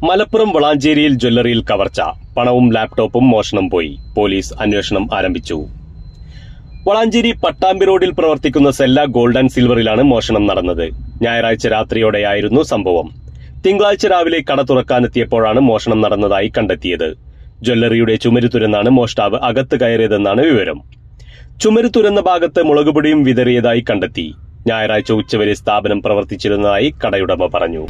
മലപ്പുറം വളാഞ്ചേരിയിൽ ജ്വല്ലറിയിൽ കവർച്ച പണവും ലാപ്ടോപ്പും മോഷണം പോയി പോലീസ് അന്വേഷണം ആരംഭിച്ചു വളാഞ്ചേരി പട്ടാമ്പി റോഡിൽ പ്രവർത്തിക്കുന്ന സെല്ല ഗോൾഡ് ആൻഡ് സിൽവറിലാണ് മോഷണം നടന്നത് ഞായറാഴ്ച രാത്രിയോടെയായിരുന്നു സംഭവം തിങ്കളാഴ്ച രാവിലെ കട തുറക്കാനെത്തിയപ്പോഴാണ് മോഷണം നടന്നതായി കണ്ടെത്തിയത് ജ്വല്ലറിയുടെ ചുമരു തുരന്നാണ് മോഷ്ടാവ് അകത്ത് കയറിയതെന്നാണ് വിവരം ചുമരു തുരന്ന ഭാഗത്ത് മുളകുപൊടിയും വിതറിയതായി കണ്ടെത്തി ഞായറാഴ്ച ഉച്ചവരെ സ്ഥാപനം പ്രവർത്തിച്ചിരുന്നതായി കടയുടമ പറഞ്ഞു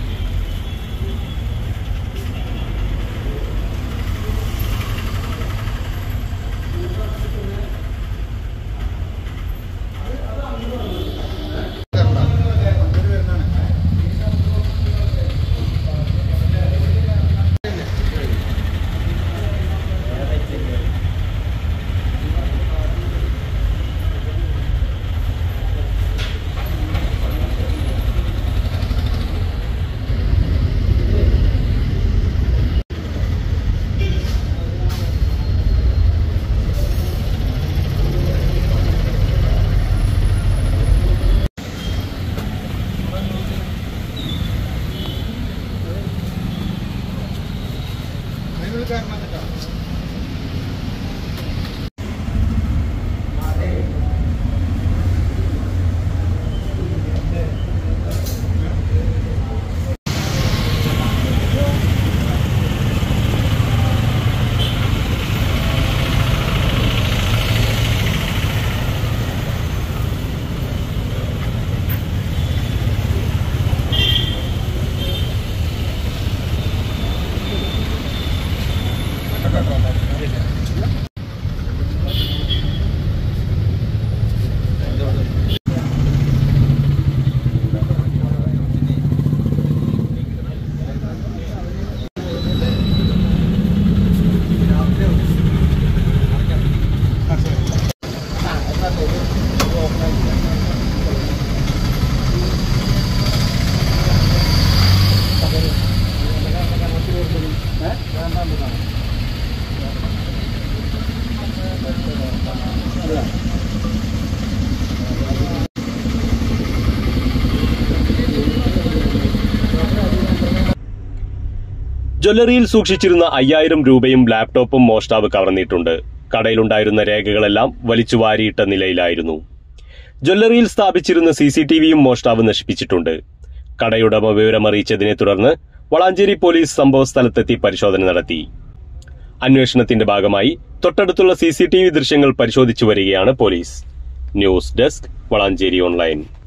ജ്വല്ലറിയിൽ സൂക്ഷിച്ചിരുന്ന അയ്യായിരം രൂപയും ലാപ്ടോപ്പും മോഷ്ടാവ് കവർന്നിട്ടുണ്ട് കടയിലുണ്ടായിരുന്ന രേഖകളെല്ലാം വലിച്ചു വാരിയിട്ട നിലയിലായിരുന്നു ജ്വല്ലറിയിൽ സ്ഥാപിച്ചിരുന്ന സി സി ടി വിയും മോഷ്ടാവ് നശിപ്പിച്ചിട്ടുണ്ട് കടയുടമ വിവരമറിയിച്ചതിനെ തുടർന്ന് വളാഞ്ചേരി പോലീസ് സംഭവസ്ഥലത്തെത്തി പരിശോധന നടത്തി അന്വേഷണത്തിന്റെ ഭാഗമായി തൊട്ടടുത്തുള്ള സി സി ടി വി ദൃശ്യങ്ങൾ പരിശോധിച്ചു വരികയാണ് police news desk Valanchery online